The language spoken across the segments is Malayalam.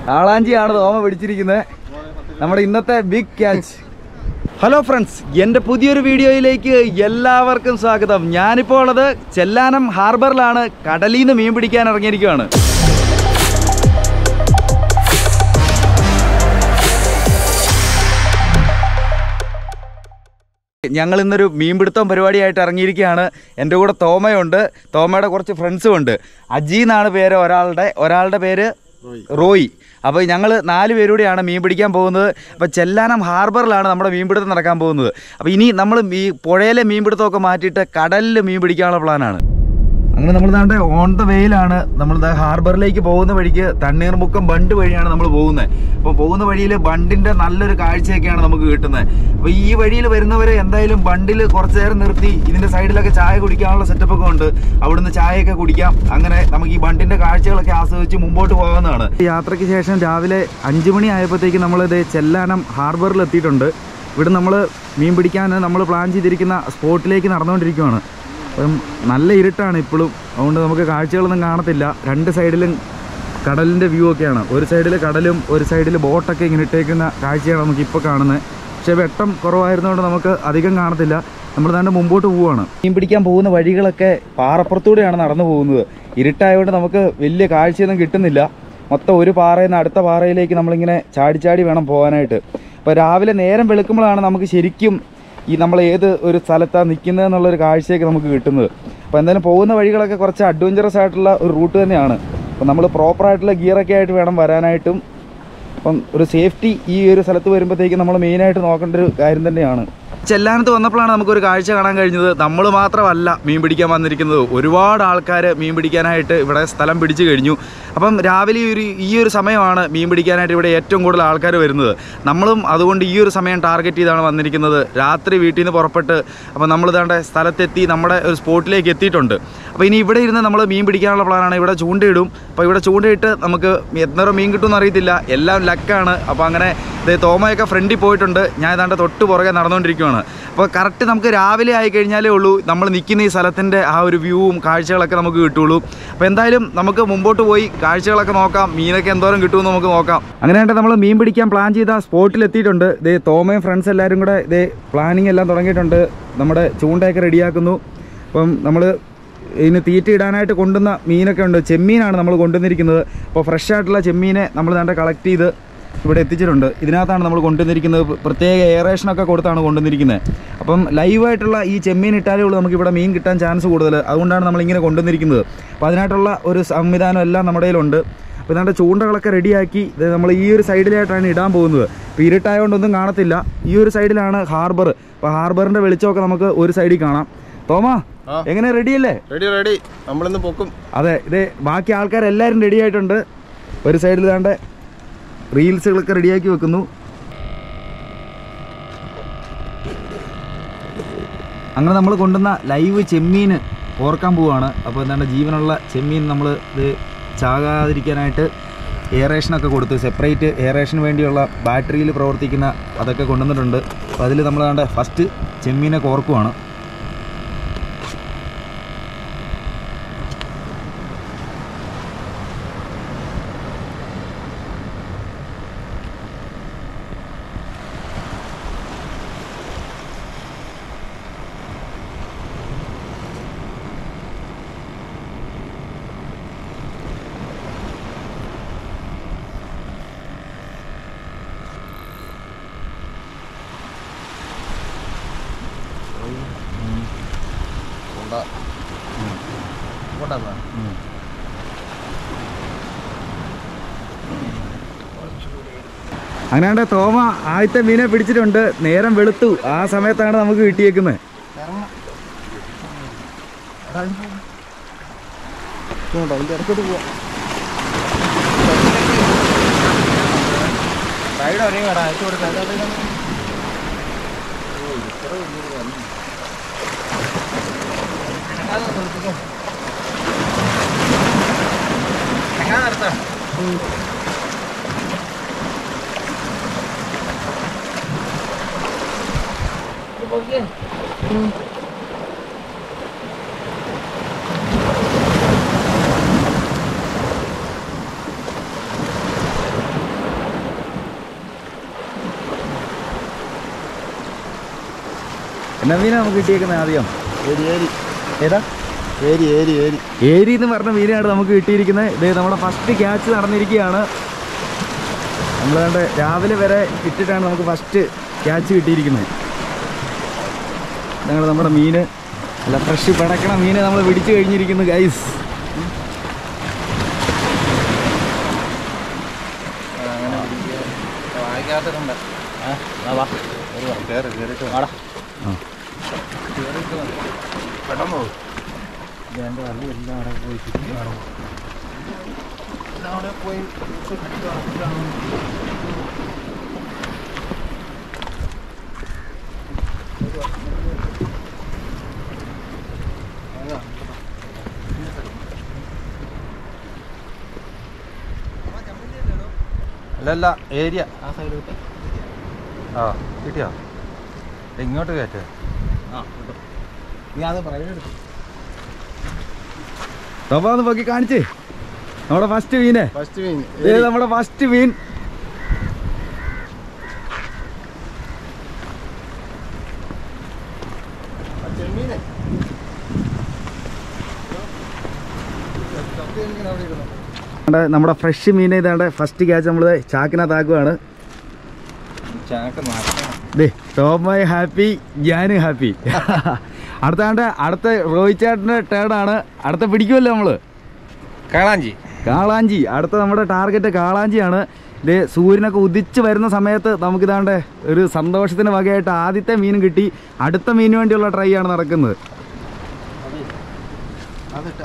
കാളാഞ്ചിയാണ് തോമ പിടിച്ചിരിക്കുന്നത് നമ്മുടെ ഇന്നത്തെ ബിഗ് ക്യാച്ച് ഹലോ ഫ്രണ്ട്സ് എൻ്റെ പുതിയൊരു വീഡിയോയിലേക്ക് എല്ലാവർക്കും സ്വാഗതം ഞാനിപ്പോൾ ഉള്ളത് ചെല്ലാനം ഹാർബറിലാണ് കടലിൽ നിന്ന് മീൻ പിടിക്കാൻ ഇറങ്ങിയിരിക്കുകയാണ് ഞങ്ങൾ ഇന്നൊരു മീൻപിടുത്തം പരിപാടിയായിട്ട് ഇറങ്ങിയിരിക്കുകയാണ് എൻ്റെ കൂടെ തോമയുണ്ട് തോമയുടെ കുറച്ച് ഫ്രണ്ട്സും ഉണ്ട് അജി എന്നാണ് പേര് ഒരാളുടെ ഒരാളുടെ പേര് റോയി അപ്പോൾ ഞങ്ങൾ നാല് പേരൂടെയാണ് മീൻ പിടിക്കാൻ പോകുന്നത് അപ്പോൾ ചെല്ലാനം ഹാർബറിലാണ് നമ്മുടെ മീൻപിടുത്തം നടക്കാൻ പോകുന്നത് അപ്പോൾ ഇനി നമ്മൾ ഈ പുഴയിലെ മീൻപിടുത്തമൊക്കെ മാറ്റിയിട്ട് കടലിൽ മീൻ പിടിക്കാനുള്ള പ്ലാനാണ് അങ്ങനെ നമ്മൾ ദാണ്ടെ ഓൺ ദ വേയിലാണ് നമ്മൾ ദാ ഹാർബറിലേക്ക് പോകുന്ന വഴിക്ക് തണ്ണീർമുക്കം ബണ്ട് വഴിയാണ് നമ്മൾ പോകുന്നത് അപ്പോൾ പോകുന്ന വഴിയിൽ ബണ്ടിന്റെ നല്ലൊരു കാഴ്ചയൊക്കെയാണ് നമുക്ക് കിട്ടുന്നത് അപ്പോൾ ഈ വഴിയിൽ വരുന്നവരെ എന്തായാലും ബണ്ടിൽ കുറച്ച് നേരം നിർത്തി ഇതിന്റെ സൈഡിലൊക്കെ ചായ കുടിക്കാനുള്ള സെറ്റപ്പ് ഒക്കെ ഉണ്ട് അവിടുന്ന് ചായയൊക്കെ കുടിക്കാം അങ്ങനെ നമുക്ക് ഈ ബണ്ടിന്റെ കാഴ്ചകളൊക്കെ ആസ്വദിച്ച് മുമ്പോട്ട് പോകാവുന്നതാണ് യാത്രയ്ക്ക് ശേഷം രാവിലെ അഞ്ചു മണി ആയപ്പോഴത്തേക്ക് നമ്മളിത് ചെല്ലാനം ഹാർബറിൽ എത്തിയിട്ടുണ്ട് ഇവിടെ നമ്മൾ മീൻ പിടിക്കാൻ നമ്മൾ പ്ലാൻ ചെയ്തിരിക്കുന്ന സ്പോട്ടിലേക്ക് നടന്നുകൊണ്ടിരിക്കുകയാണ് അപ്പം നല്ല ഇരുട്ടാണ് ഇപ്പോഴും അതുകൊണ്ട് നമുക്ക് കാഴ്ചകളൊന്നും കാണത്തില്ല രണ്ട് സൈഡിലും കടലിൻ്റെ വ്യൂ ഒക്കെയാണ് ഒരു സൈഡിൽ കടലും ഒരു സൈഡിൽ ബോട്ടൊക്കെ ഇങ്ങനെ ഇട്ടേക്കുന്ന കാഴ്ചയാണ് നമുക്ക് ഇപ്പോൾ കാണുന്നത് പക്ഷേ വെട്ടം കുറവായിരുന്നതുകൊണ്ട് നമുക്ക് അധികം കാണത്തില്ല നമ്മൾ തന്നെ മുമ്പോട്ട് പോവുകയാണ് മീൻ പിടിക്കാൻ പോകുന്ന വഴികളൊക്കെ പാറപ്പുറത്തൂടെയാണ് നടന്നു പോകുന്നത് ഇരുട്ടായതുകൊണ്ട് നമുക്ക് വലിയ കാഴ്ചയൊന്നും കിട്ടുന്നില്ല മൊത്തം ഒരു പാറയിൽ നിന്ന് അടുത്ത പാറയിലേക്ക് നമ്മളിങ്ങനെ ചാടി ചാടി വേണം പോകാനായിട്ട് അപ്പോൾ രാവിലെ നേരം വെളുക്കുമ്പോഴാണ് നമുക്ക് ശരിക്കും ഈ നമ്മൾ ഏത് ഒരു സ്ഥലത്താണ് നിൽക്കുന്നത് എന്നുള്ളൊരു കാഴ്ചയൊക്കെ നമുക്ക് കിട്ടുന്നത് അപ്പോൾ എന്തായാലും പോകുന്ന വഴികളൊക്കെ കുറച്ച് അഡ്വഞ്ചറസ് ആയിട്ടുള്ള ഒരു റൂട്ട് തന്നെയാണ് അപ്പോൾ നമ്മൾ പ്രോപ്പറായിട്ടുള്ള ഗിയറൊക്കെ ആയിട്ട് വേണം വരാനായിട്ടും അപ്പം ഒരു സേഫ്റ്റി ഈ ഒരു സ്ഥലത്ത് വരുമ്പോഴത്തേക്ക് നമ്മൾ മെയിനായിട്ട് നോക്കേണ്ട ഒരു കാര്യം തന്നെയാണ് ചെല്ലാനത്ത് വന്നപ്പോഴാണ് നമുക്കൊരു കാഴ്ച കാണാൻ കഴിഞ്ഞത് നമ്മൾ മാത്രമല്ല മീൻ പിടിക്കാൻ വന്നിരിക്കുന്നത് ഒരുപാട് ആൾക്കാർ മീൻ പിടിക്കാനായിട്ട് ഇവിടെ സ്ഥലം പിടിച്ചു കഴിഞ്ഞു അപ്പം രാവിലെ ഒരു ഈ ഒരു സമയമാണ് മീൻ പിടിക്കാനായിട്ട് ഇവിടെ ഏറ്റവും കൂടുതൽ ആൾക്കാർ വരുന്നത് നമ്മളും അതുകൊണ്ട് ഈ ഒരു സമയം ടാർഗറ്റ് ചെയ്താണ് വന്നിരിക്കുന്നത് രാത്രി വീട്ടിൽ നിന്ന് പുറപ്പെട്ട് അപ്പോൾ നമ്മൾ ഇതാണ്ട് സ്ഥലത്തെത്തി നമ്മുടെ ഒരു സ്പോട്ടിലേക്ക് എത്തിയിട്ടുണ്ട് അപ്പോൾ ഇനി ഇവിടെ ഇരുന്ന് നമ്മൾ മീൻ പിടിക്കാനുള്ള പ്ലാനാണ് ഇവിടെ ചൂണ്ടയിടും അപ്പോൾ ഇവിടെ ചൂണ്ടയിട്ട് നമുക്ക് എത്ര മീൻ കിട്ടുമെന്ന് അറിയത്തില്ല എല്ലാം ലക്കാണ് അപ്പോൾ അങ്ങനെ ദേ തോമയൊക്കെ ഫ്രണ്ടിൽ പോയിട്ടുണ്ട് ഞാൻ ഏതാണ്ട് തൊട്ട് പുറകെ നടന്നുകൊണ്ടിരിക്കുകയാണ് അപ്പോൾ കറക്റ്റ് നമുക്ക് രാവിലെ ആയി കഴിഞ്ഞാലേ ഉള്ളൂ നമ്മൾ നിൽക്കുന്ന ഈ സ്ഥലത്തിൻ്റെ ആ ഒരു വ്യൂവും കാഴ്ചകളൊക്കെ നമുക്ക് കിട്ടുള്ളൂ അപ്പോൾ എന്തായാലും നമുക്ക് മുമ്പോട്ട് പോയി കാഴ്ചകളൊക്കെ നോക്കാം മീനൊക്കെ എന്തോരം കിട്ടുമെന്ന് നമുക്ക് നോക്കാം അങ്ങനെയായിട്ട് നമ്മൾ മീൻ പിടിക്കാൻ പ്ലാൻ ചെയ്ത സ്പോട്ടിൽ എത്തിയിട്ടുണ്ട് ഇതേ തോമയും ഫ്രണ്ട്സ് എല്ലാവരും കൂടെ ഇതേ പ്ലാനിങ് എല്ലാം തുടങ്ങിയിട്ടുണ്ട് നമ്മുടെ ചൂണ്ടയൊക്കെ റെഡിയാക്കുന്നു അപ്പം നമ്മൾ ഇതിന് തീറ്റ ഇടാനായിട്ട് കൊണ്ടുവന്ന മീനൊക്കെ ഉണ്ട് ചെമ്മീനാണ് നമ്മൾ കൊണ്ടുവന്നിരിക്കുന്നത് അപ്പോൾ ഫ്രഷ് ആയിട്ടുള്ള ചെമ്മീനെ നമ്മൾ ദാണ്ട് കളക്ട് ചെയ്ത് ഇവിടെ എത്തിച്ചിട്ടുണ്ട് ഇതിനകത്താണ് നമ്മൾ കൊണ്ടുവന്നിരിക്കുന്നത് പ്രത്യേക എയറേഷനൊക്കെ കൊടുത്താണ് കൊണ്ടുവന്നിരിക്കുന്നത് അപ്പം ലൈവായിട്ടുള്ള ഈ ചെമ്മീൻ ഇട്ടാലേ ഉള്ളൂ നമുക്ക് ഇവിടെ മീൻ കിട്ടാൻ ചാൻസ് കൂടുതൽ അതുകൊണ്ടാണ് നമ്മളിങ്ങനെ കൊണ്ടുവന്നിരിക്കുന്നത് അപ്പോൾ അതിനായിട്ടുള്ള ഒരു സംവിധാനം എല്ലാം നമ്മുടെ കയ്യിലുണ്ട് അപ്പോൾ ഇതാണ്ട് ചൂണ്ടകളൊക്കെ റെഡിയാക്കി ഇത് നമ്മൾ ഈ ഒരു സൈഡിലായിട്ടാണ് ഇടാൻ പോകുന്നത് അപ്പോൾ ഇരുട്ടായതുകൊണ്ടൊന്നും കാണത്തില്ല ഈ ഒരു സൈഡിലാണ് ഹാർബർ അപ്പോൾ ഹാർബറിൻ്റെ വെളിച്ചമൊക്കെ നമുക്ക് ഒരു സൈഡിൽ കാണാം തോമാ ആ. എങ്ങനെ റെഡിയല്ലേ റെഡി റെഡി നമ്മളിന്ന് പൊക്കും അതെ ഇത് ബാക്കി ആൾക്കാരെല്ലാവരും റെഡി ആയിട്ടുണ്ട് ഒരു സൈഡിൽ താണ്ട് റീൽസുകളൊക്കെ റെഡിയാക്കി വെക്കുന്നു അങ്ങനെ നമ്മൾ കൊണ്ടുവന്ന ലൈവ് ചെമ്മീൻ ഓർക്കാൻ പോവുകയാണ് അപ്പോൾ എന്താണ് ജീവനുള്ള ചെമ്മീൻ നമ്മൾ ഇത് ചാകാതിരിക്കാനായിട്ട് എയറേഷനൊക്കെ കൊടുത്ത് സെപ്പറേറ്റ് എയറേഷന് വേണ്ടിയുള്ള ബാറ്ററിയിൽ പ്രവർത്തിക്കുന്ന അതൊക്കെ കൊണ്ടുവന്നിട്ടുണ്ട് അപ്പോൾ അതിൽ നമ്മൾ താണ്ട് ഫസ്റ്റ് ചെമ്മീനെ കോർക്കുവാണ് കൊണ്ടാ കൊണ്ടാ അങ്ങനെയാണ്ട് തോമ ആദ്യത്തെ മീനെ പിടിച്ചിട്ടുണ്ട് നേരം വെളുത്തു ആ സമയത്താണ് നമുക്ക് കിട്ടിയേക്കുന്നത് അതിന്റെ ഇടത്തോട്ട് പോവാ സൈഡ് അറിയാടാ അയച്ചു കൊടുക്കാം എന്നാ മീനാ നമുക്ക് കിട്ടിയേക്കുന്നത് ആദ്യം ഏരി ഏരി ഏതാ ഏരി ഏരി ഏരി ഏരി എന്ന് പറഞ്ഞ മീനാണ് നമുക്ക് കിട്ടിയിരിക്കുന്നത് ഇത് നമ്മുടെ ഫസ്റ്റ് ക്യാച്ച് നടന്നിരിക്കുകയാണ് നമ്മൾ കണ്ട് രാവിലെ വരെ ഇട്ടിട്ടാണ് നമുക്ക് ഫസ്റ്റ് ക്യാച്ച് കിട്ടിയിരിക്കുന്നത് ഞങ്ങൾ നമ്മുടെ മീന് അല്ല ഫ്രഷ് പിടക്കണ മീനെ നമ്മൾ പിടിച്ചു കഴിഞ്ഞിരിക്കുന്നു ഗൈസ് വായിക്കാത്തിട്ടുണ്ട് കയറി കയറിയിട്ട് ആ പെട്ടെന്ന് പോകും അല്ലല്ല ഏരിയ ആ സൈഡ് കിട്ടെ ആ കിട്ടിയോ ദേ ഇങ്ങോട്ട് കയറ്റേ നീ അത് പറയുന്നത് ഒന്ന് പൊക്കി കാണിച്ചേ നമ്മുടെ ഫസ്റ്റ് മീനെ ഫസ്റ്റ് മീൻ ഇത് നമ്മുടെ ഫസ്റ്റ് മീൻ ചെമ്മീനെ നമ്മുടെ നമ്മുടെ ഫ്രഷ് മീൻ ഇതാണ്ട് ഫസ്റ്റ് ക്യാച്ച് നമ്മൾ ചാക്കിനകത്താക്കുവാണ് ചാക്ക് മാറ്റണം ദേ ടോമായി ഹാപ്പി ഞാനും ഹാപ്പി അടുത്താണ്ട് അടുത്ത റോഹിത് ചേട്ടൻ്റെ ടേണാണ് അടുത്ത പിടിക്കുമല്ലോ നമ്മൾ കാളാഞ്ചി കാളാഞ്ചി അടുത്ത നമ്മുടെ ടാർഗറ്റ് കാളാഞ്ചിയാണ് ഇത് സൂര്യനൊക്കെ ഉദിച്ച് വരുന്ന സമയത്ത് നമുക്കിതാണ്ട് ഒരു സന്തോഷത്തിന് വകയായിട്ട് ആദ്യത്തെ മീൻ കിട്ടി അടുത്ത മീനിന് വേണ്ടിയുള്ള ട്രൈ ആണ് നടക്കുന്നത് അതിട്ട്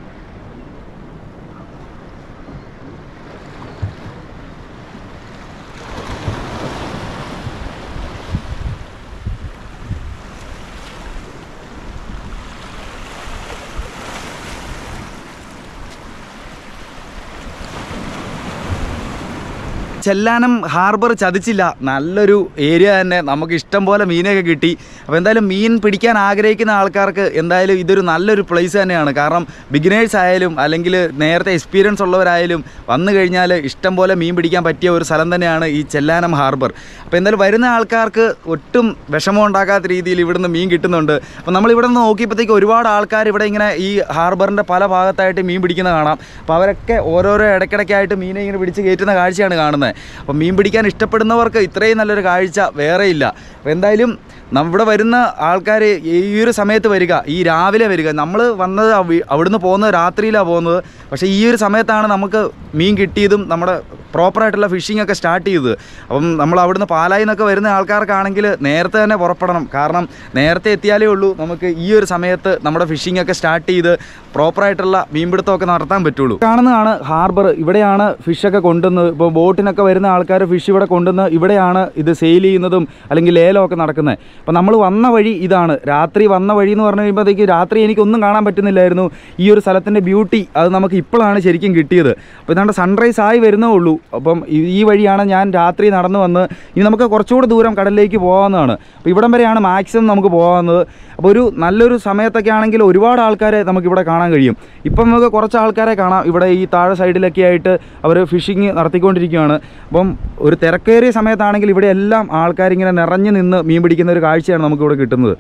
ചെല്ലാനം ഹാർബർ ചതിച്ചില്ല നല്ലൊരു ഏരിയ തന്നെ നമുക്ക് ഇഷ്ടം പോലെ മീനൊക്കെ കിട്ടി അപ്പോൾ എന്തായാലും മീൻ പിടിക്കാൻ ആഗ്രഹിക്കുന്ന ആൾക്കാർക്ക് എന്തായാലും ഇതൊരു നല്ലൊരു പ്ലേസ് തന്നെയാണ് കാരണം ബിഗിനേഴ്സ് ആയാലും അല്ലെങ്കിൽ നേരത്തെ എക്സ്പീരിയൻസ് ഉള്ളവരായാലും വന്നു കഴിഞ്ഞാൽ ഇഷ്ടം പോലെ മീൻ പിടിക്കാൻ പറ്റിയ ഒരു സ്ഥലം തന്നെയാണ് ഈ ചെല്ലാനം ഹാർബർ അപ്പോൾ എന്തായാലും വരുന്ന ആൾക്കാർക്ക് ഒട്ടും വിഷമം ഉണ്ടാക്കാത്ത രീതിയിൽ ഇവിടുന്ന് മീൻ കിട്ടുന്നുണ്ട് അപ്പോൾ നമ്മൾ ഇവിടെ നിന്ന് നോക്കിയപ്പോഴത്തേക്ക് ഒരുപാട് ആൾക്കാർ ഇവിടെ ഇങ്ങനെ ഈ ഹാർബറിൻ്റെ പല ഭാഗത്തായിട്ട് മീൻ പിടിക്കുന്ന കാണാം അപ്പോൾ അവരൊക്കെ ഓരോരോ ഇടയ്ക്കിടയ്ക്കായിട്ട് മീനെ ഇങ്ങനെ പിടിച്ച് കയറ്റുന്ന കാഴ്ചയാണ് കാണുന്നത് അപ്പോൾ മീൻ പിടിക്കാൻ ഇഷ്ടപ്പെടുന്നവർക്ക് ഇത്രയും നല്ലൊരു കാഴ്ച വേറെ ഇല്ല അപ്പോൾ എന്തായാലും നമ്മുടെ വരുന്ന ആൾക്കാർ ഈ ഒരു സമയത്ത് വരിക ഈ രാവിലെ വരിക നമ്മൾ വന്നത് അവി- അവിടുന്ന് പോകുന്നത് രാത്രിയിലാണ് പോകുന്നത് പക്ഷേ ഈ ഒരു സമയത്താണ് നമുക്ക് മീൻ കിട്ടിയതും നമ്മുടെ പ്രോപ്പറായിട്ടുള്ള ഫിഷിംഗ് ഒക്കെ സ്റ്റാർട്ട് ചെയ്തത് അപ്പം നമ്മൾ അവിടുന്ന് പാലായിൽ നിന്നൊക്കെ വരുന്ന ആൾക്കാർക്കാണെങ്കിൽ നേരത്തെ തന്നെ പുറപ്പെടണം കാരണം നേരത്തെ എത്തിയാലേ ഉള്ളൂ നമുക്ക് ഈ ഒരു സമയത്ത് നമ്മുടെ ഫിഷിംഗ് ഒക്കെ സ്റ്റാർട്ട് ചെയ്ത് പ്രോപ്പറായിട്ടുള്ള മീൻപിടുത്തമൊക്കെ നടത്താൻ പറ്റുള്ളൂ കാണുന്നതാണ് ഹാർബർ ഇവിടെയാണ് ഫിഷൊക്കെ കൊണ്ടുവന്നത് ഇപ്പോൾ ബോട്ടിനൊക്കെ വരുന്ന ആൾക്കാർ ഫിഷ് ഇവിടെ കൊണ്ടുവന്ന് ഇവിടെയാണ് ഇത് സെയിൽ ചെയ്യുന്നതും അല്ലെങ്കിൽ ലേലമൊക്കെ നടക്കുന്നത് അപ്പോൾ നമ്മൾ വന്ന വഴി ഇതാണ് രാത്രി വന്ന വഴി എന്ന് പറഞ്ഞു കഴിയുമ്പോഴത്തേക്ക് രാത്രി എനിക്കൊന്നും കാണാൻ പറ്റുന്നില്ലായിരുന്നു ഈ ഒരു സ്ഥലത്തിൻ്റെ ബ്യൂട്ടി അത് നമുക്ക് ഇപ്പോഴാണ് ശരിക്കും കിട്ടിയത് അപ്പോൾ ഇതാണ്ട് സൺറൈസ് ആയി വരുന്നേ ഉള്ളൂ അപ്പം ഈ- ഈ വഴിയാണ് ഞാൻ രാത്രി നടന്നു വന്ന് ഇനി നമുക്ക് കുറച്ചുകൂടി ദൂരം കടലിലേക്ക് പോകാവുന്നതാണ് അപ്പോൾ ഇവിടം വരെയാണ് മാക്സിമം നമുക്ക് പോകാവുന്നത് അപ്പോൾ ഒരു നല്ലൊരു സമയത്തൊക്കെ ആണെങ്കിൽ ഒരുപാട് ആൾക്കാരെ നമുക്കിവിടെ കാണാൻ കഴിയും ഇപ്പം നമുക്ക് കുറച്ച് ആൾക്കാരെ കാണാം ഇവിടെ ഈ താഴെ സൈഡിലൊക്കെ ആയിട്ട് അവർ ഫിഷിങ് നടത്തിക്കൊണ്ടിരിക്കുകയാണ് അപ്പം ഒരു തിരക്കേറിയ സമയത്താണെങ്കിൽ ഇവിടെ എല്ലാം ആൾക്കാരിങ്ങനെ നിറഞ്ഞു നിന്ന് മീൻ പിടിക്കുന്ന ഒരു കാഴ്ചയാണ് നമുക്കിവിടെ കിട്ടുന്നത്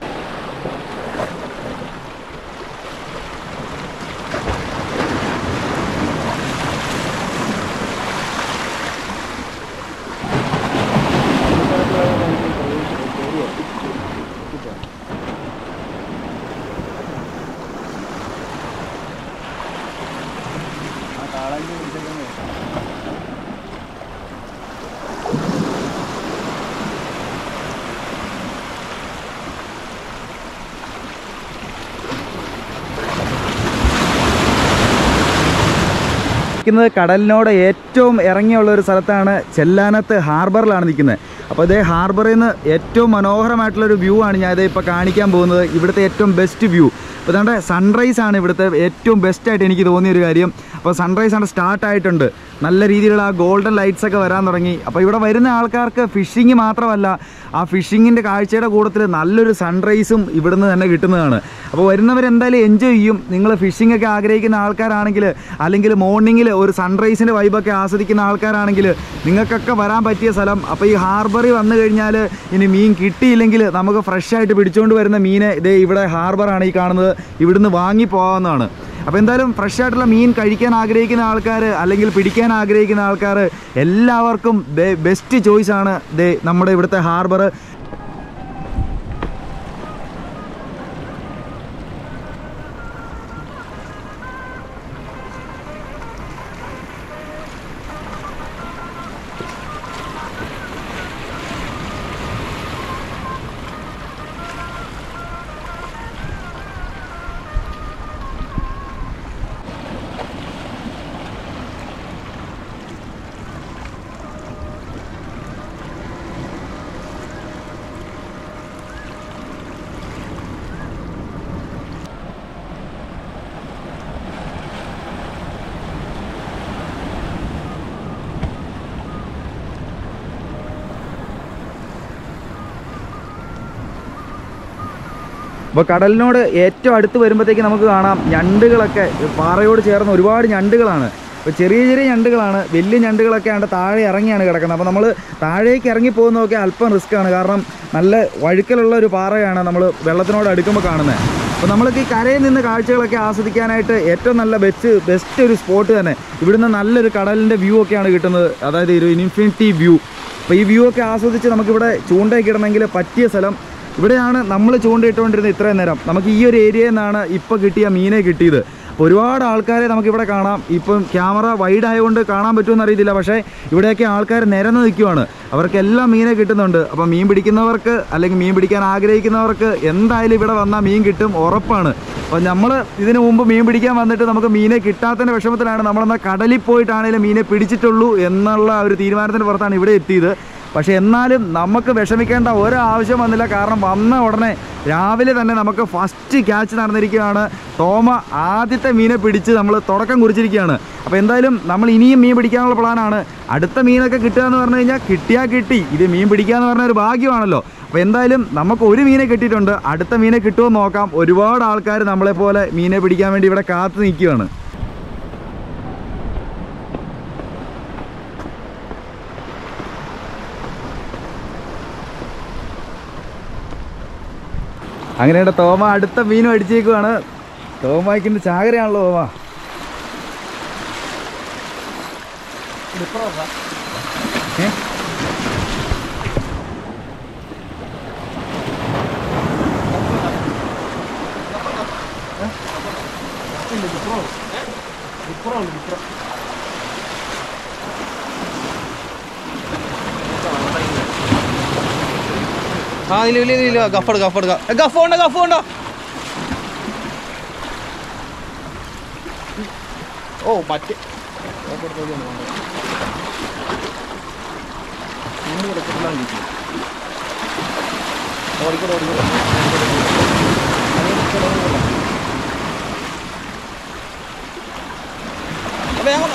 നിൽക്കുന്നത് കടലിനോട് ഏറ്റവും ഇറങ്ങിയുള്ള ഒരു സ്ഥലത്താണ് ചെല്ലാനത്ത് ഹാർബറിലാണ് നിൽക്കുന്നത് അപ്പോൾ ഇതേ ഹാർബറിൽ നിന്ന് ഏറ്റവും മനോഹരമായിട്ടുള്ളൊരു വ്യൂ ആണ് ഞാൻ ഇതേ ഇപ്പോൾ കാണിക്കാൻ പോകുന്നത് ഇവിടുത്തെ ഏറ്റവും ബെസ്റ്റ് വ്യൂ അപ്പോൾ ഇതാണ്ട് സൺറൈസ് ആണ് ഇവിടുത്തെ ഏറ്റവും ബെസ്റ്റായിട്ട് എനിക്ക് തോന്നിയ ഒരു കാര്യം അപ്പോൾ സൺറൈസ് ആണ് സ്റ്റാർട്ട് ആയിട്ടുണ്ട് നല്ല രീതിയിലുള്ള ആ ഗോൾഡൻ ലൈറ്റ്സ് ഒക്കെ വരാൻ തുടങ്ങി അപ്പോൾ ഇവിടെ വരുന്ന ആൾക്കാർക്ക് ഫിഷിങ് മാത്രമല്ല ആ ഫിഷിങ്ങിൻ്റെ കാഴ്ചയുടെ കൂട്ടത്തിൽ നല്ലൊരു സൺറൈസും ഇവിടുന്ന് തന്നെ കിട്ടുന്നതാണ് അപ്പോൾ വരുന്നവരെന്തായാലും എൻജോയ് ചെയ്യും നിങ്ങൾ ഫിഷിംഗ് ഒക്കെ ആഗ്രഹിക്കുന്ന ആൾക്കാരാണെങ്കിൽ അല്ലെങ്കിൽ മോർണിംഗിൽ ഒരു സൺറൈസിൻ്റെ വൈബൊക്കെ ആസ്വദിക്കുന്ന ആൾക്കാരാണെങ്കിൽ നിങ്ങൾക്കൊക്കെ വരാൻ പറ്റിയ സ്ഥലം അപ്പോൾ ഈ ഹാർബറിൽ വന്നു കഴിഞ്ഞാൽ ഇനി മീൻ കിട്ടിയില്ലെങ്കിൽ നമുക്ക് ഫ്രഷ് ആയിട്ട് പിടിച്ചുകൊണ്ട് വരുന്ന മീനെ ഇതേ ഇവിടെ ഹാർബറാണ് ഈ കാണുന്നത് ഇവിടുന്ന് വാങ്ങി പോകാവുന്നതാണ് അപ്പോൾ എന്തായാലും ഫ്രഷ് ആയിട്ടുള്ള മീൻ കഴിക്കാൻ ആഗ്രഹിക്കുന്ന ആൾക്കാർ അല്ലെങ്കിൽ പിടിക്കാൻ ആഗ്രഹിക്കുന്ന ആൾക്കാർ എല്ലാവർക്കും ബെസ്റ്റ് ചോയ്സ് ആണ് ദേ നമ്മുടെ ഇവിടുത്തെ ഹാർബർ അപ്പോൾ കടലിനോട് ഏറ്റവും അടുത്ത് വരുമ്പോഴത്തേക്ക് നമുക്ക് കാണാം ഞണ്ടുകളൊക്കെ പാറയോട് ചേർന്ന് ഒരുപാട് ഞണ്ടുകളാണ് അപ്പോൾ ചെറിയ ചെറിയ ഞണ്ടുകളാണ് വലിയ ഞണ്ടുകളൊക്കെ ആണ് താഴെ ഇറങ്ങിയാണ് കിടക്കുന്നത് അപ്പോൾ നമ്മൾ താഴേക്ക് ഇറങ്ങി പോകുന്നതൊക്കെ അല്പം റിസ്ക് ആണ് കാരണം നല്ല വഴുക്കലുള്ള ഒരു പാറയാണ് നമ്മൾ വെള്ളത്തിനോട് അടുക്കുമ്പോൾ കാണുന്നത് അപ്പോൾ നമ്മൾക്ക് ഈ കരയിൽ നിന്ന് കാഴ്ചകളൊക്കെ ആസ്വദിക്കാനായിട്ട് ഏറ്റവും നല്ല ബെസ്റ്റ് ബെസ്റ്റ് ഒരു സ്പോട്ട് തന്നെ ഇവിടുന്ന് നല്ലൊരു കടലിൻ്റെ വ്യൂ ഒക്കെയാണ് കിട്ടുന്നത് അതായത് ഒരു ഇൻഫിനിറ്റി വ്യൂ അപ്പോൾ ഈ വ്യൂ ഒക്കെ ആസ്വദിച്ച് നമുക്കിവിടെ ചൂണ്ടയൊക്കെ ഇടണമെങ്കിൽ പറ്റിയ സ്ഥലം ഇവിടെയാണ് നമ്മൾ ചൂണ്ടയിട്ടുകൊണ്ടിരുന്നത് ഇത്രയും നേരം നമുക്ക് ഈ ഒരു ഏരിയയിൽ നിന്നാണ് ഇപ്പോൾ കിട്ടിയ മീനെ കിട്ടിയത് അപ്പോൾ ഒരുപാട് ആൾക്കാരെ നമുക്കിവിടെ കാണാം ഇപ്പം ക്യാമറ വൈഡ് ആയതുകൊണ്ട് കാണാൻ പറ്റുമെന്ന് അറിയത്തില്ല പക്ഷേ ഇവിടെയൊക്കെ ആൾക്കാർ നിരന്ന് നിൽക്കുവാണ് അവർക്കെല്ലാം മീനെ കിട്ടുന്നുണ്ട് അപ്പോൾ മീൻ പിടിക്കുന്നവർക്ക് അല്ലെങ്കിൽ മീൻ പിടിക്കാൻ ആഗ്രഹിക്കുന്നവർക്ക് എന്തായാലും ഇവിടെ വന്നാൽ മീൻ കിട്ടും ഉറപ്പാണ് അപ്പോൾ നമ്മൾ ഇതിനു മുമ്പ് മീൻ പിടിക്കാൻ വന്നിട്ട് നമുക്ക് മീനെ കിട്ടാത്തതിൻ്റെ വിഷമത്തിലാണ് നമ്മളെന്നാൽ കടലിൽ പോയിട്ടാണെങ്കിലും മീനെ പിടിച്ചിട്ടുള്ളൂ എന്നുള്ള ഒരു തീരുമാനത്തിന് പുറത്താണ് ഇവിടെ എത്തിയത് പക്ഷേ എന്നാലും നമുക്ക് വിഷമിക്കേണ്ട ഒരാവശ്യം വന്നില്ല കാരണം വന്ന ഉടനെ രാവിലെ തന്നെ നമുക്ക് ഫസ്റ്റ് ക്യാച്ച് നടന്നിരിക്കുകയാണ് തോമ ആദ്യത്തെ മീനെ പിടിച്ച് നമ്മൾ തുടക്കം കുറിച്ചിരിക്കുകയാണ് അപ്പോൾ എന്തായാലും നമ്മൾ ഇനിയും മീൻ പിടിക്കാനുള്ള പ്ലാനാണ് അടുത്ത മീനൊക്കെ കിട്ടുക എന്ന് പറഞ്ഞു കഴിഞ്ഞാൽ കിട്ടിയാൽ കിട്ടി ഇത് മീൻ പിടിക്കുക എന്ന് പറഞ്ഞ ഒരു ഭാഗ്യമാണല്ലോ അപ്പോൾ എന്തായാലും നമുക്ക് ഒരു മീനെ കിട്ടിയിട്ടുണ്ട് അടുത്ത മീനെ കിട്ടുമോ എന്ന് നോക്കാം ഒരുപാട് ആൾക്കാർ നമ്മളെപ്പോലെ മീനെ പിടിക്കാൻ വേണ്ടി ഇവിടെ കാത്തു നിൽക്കുകയാണ് അങ്ങനെയാണ് തോമ അടുത്ത മീനും അടിച്ചേക്കുവാണ് തോമാക്കിന്റെ ചാകരയാണല്ലോ തോമ ഏ? ആ ഇല്ല ഇല്ല ഇല്ല ഗഫ് എടുക്ക ഗഫ് എടുക്ക ഗഫ് ഉണ്ടോ ഗഫ് ഉണ്ടോ ഓ മറ്റേ വേഗം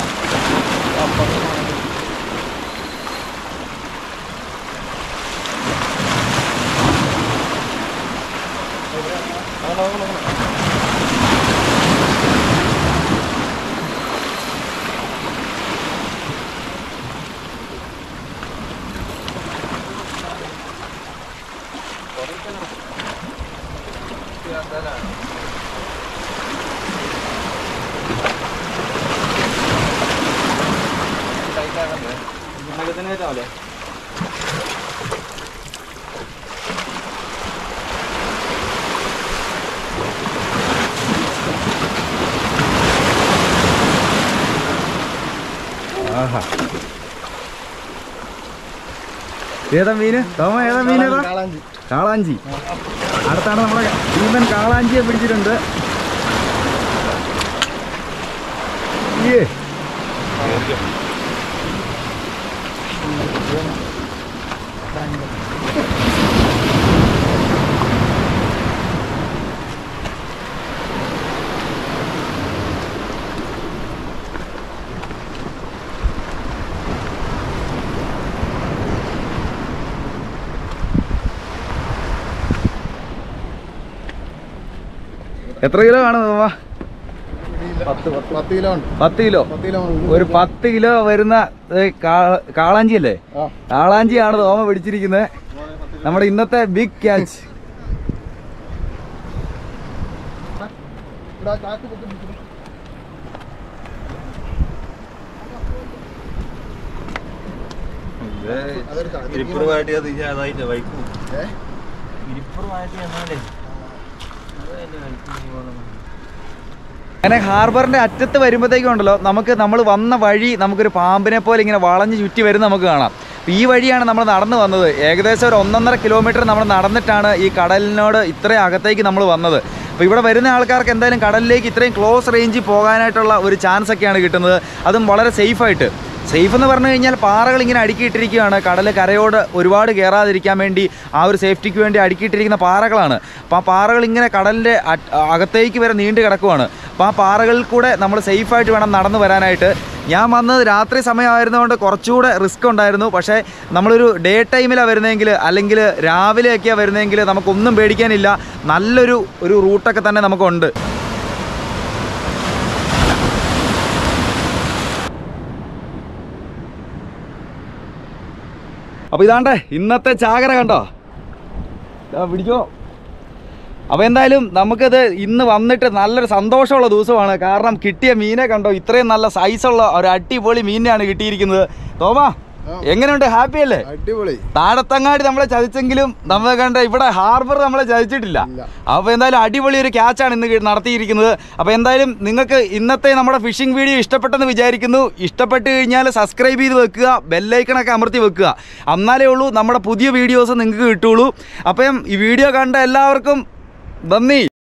ആഹാ ഏതാ മീന് തോമ ഏതാ മീൻ ഏതാ കാളാഞ്ചി അടുത്താണ് നമ്മുടെ ഭീമൻ കാളാഞ്ചിയെ പിടിച്ചിട്ടുണ്ട് ഏ എത്ര കിലോ കാണും തോമ പത്ത് പത്ത് കിലോ ഉണ്ട് പത്ത് കിലോ പത്ത് കിലോ ഉണ്ട്. ഒരു പത്ത് കിലോ വരുന്ന ഏ, കാ- കാളാഞ്ചി അല്ലേ ആ. കാളാഞ്ചിയാണ് തോമ പിടിച്ചിരിക്കുന്നത് നമ്മുടെ ഇന്നത്തെ ബിഗ് ക്യാച്ച് ഇവിടെ ആ ചാക്ക് പൊക്കി പിടിച്ചിട്ട്. അതൊരു ചാക്ക്. ഇരിപ്പുറമായിട്ട് അത് ഇനി അതായിട്ട് വൈക്കും ഏ? ഇരിപ്പുറമായിട്ട് എന്നാലേ അതതിന്റെ വൈക്കും നീ പോകുന്നത് അങ്ങനെ ഹാർബറിന്റെ അറ്റത്ത് വരുമ്പോഴത്തേക്കും ഉണ്ടല്ലോ നമുക്ക് നമ്മൾ വന്ന വഴി നമുക്കൊരു പാമ്പിനെ പോലെ ഇങ്ങനെ വളഞ്ഞ് ചുറ്റി വരുന്ന നമുക്ക് കാണാം അപ്പൊ ഈ വഴിയാണ് നമ്മൾ നടന്നു വന്നത് ഏകദേശം ഒരു ഒന്നൊന്നര കിലോമീറ്റർ നമ്മൾ നടന്നിട്ടാണ് ഈ കടലിനോട് ഇത്രയും അകത്തേക്ക് നമ്മൾ വന്നത് അപ്പോൾ ഇവിടെ വരുന്ന ആൾക്കാർക്ക് എന്തായാലും കടലിലേക്ക് ഇത്രയും ക്ലോസ് റേഞ്ചിൽ പോകാനായിട്ടുള്ള ഒരു ചാൻസ് ഒക്കെയാണ് കിട്ടുന്നത് അതും വളരെ സേഫായിട്ട് സേഫ് എന്ന് പറഞ്ഞു കഴിഞ്ഞാൽ പാറകൾ ഇങ്ങനെ അടുക്കിയിട്ടിരിക്കുകയാണ് കടൽ കരയോട് ഒരുപാട് കയറാതിരിക്കാൻ വേണ്ടി ആ ഒരു സേഫ്റ്റിക്ക് വേണ്ടി അടുക്കിയിട്ടിരിക്കുന്ന പാറകളാണ് അപ്പോൾ ആ പാറകൾ ഇങ്ങനെ കടലിൻ്റെ അറ്റ്- അകത്തേക്ക് വരെ നീണ്ടു കിടക്കുവാണ് അപ്പോൾ ആ പാറകളിൽ കൂടെ നമ്മൾ സേഫായിട്ട് വേണം നടന്നു വരാനായിട്ട് ഞാൻ വന്നത് രാത്രി സമയമായിരുന്നതുകൊണ്ട് കുറച്ചുകൂടെ റിസ്ക് ഉണ്ടായിരുന്നു പക്ഷേ നമ്മളൊരു ഡേ ടൈമിലാണ് വരുന്നതെങ്കിൽ അല്ലെങ്കിൽ രാവിലെയൊക്കെയാണ് വരുന്നതെങ്കിൽ നമുക്കൊന്നും പേടിക്കാനില്ല നല്ലൊരു ഒരു റൂട്ടൊക്കെ തന്നെ നമുക്കുണ്ട് അപ്പോൾ ഇതാണ്ടേ ഇന്നത്തെ ചാകര കണ്ടോ ദാ പിടിക്കോ അപ്പോൾ എന്തായാലും നമുക്കത് ഇന്ന് വന്നിട്ട് നല്ലൊരു സന്തോഷമുള്ള ദിവസമാണ് കാരണം കിട്ടിയ മീനെ കണ്ടോ ഇത്രയും നല്ല സൈസുള്ള ഒരു അടിപൊളി മീനിനെയാണ് കിട്ടിയിരിക്കുന്നത് തോമാ ആ. എങ്ങനെയുണ്ട് ഹാപ്പി അല്ലേ അടിപൊളി താഴത്തങ്ങാടി നമ്മളെ ചതിച്ചെങ്കിലും നമ്മൾ കണ്ട ഇവിടെ ഹാർബർ നമ്മളെ ചതിച്ചിട്ടില്ല ഇല്ല. അപ്പോൾ എന്തായാലും അടിപൊളി ഒരു ക്യാച്ചാണ് ഇന്ന് കി- നടത്തിയിരിക്കുന്നത് അപ്പോൾ എന്തായാലും നിങ്ങൾക്ക് ഇന്നത്തെ നമ്മുടെ ഫിഷിംഗ് വീഡിയോ ഇഷ്ടപ്പെട്ടെന്ന് വിചാരിക്കുന്നു ഇഷ്ടപ്പെട്ട് കഴിഞ്ഞാൽ സബ്സ്ക്രൈബ് ചെയ്ത് വെക്കുക ബെല്ലൈക്കണൊക്കെ അമർത്തി വെക്കുക എന്നാലേ ഉള്ളൂ നമ്മുടെ പുതിയ വീഡിയോസ് നിങ്ങൾക്ക് കിട്ടുള്ളൂ അപ്പം ഈ വീഡിയോ കണ്ട എല്ലാവർക്കും നന്ദി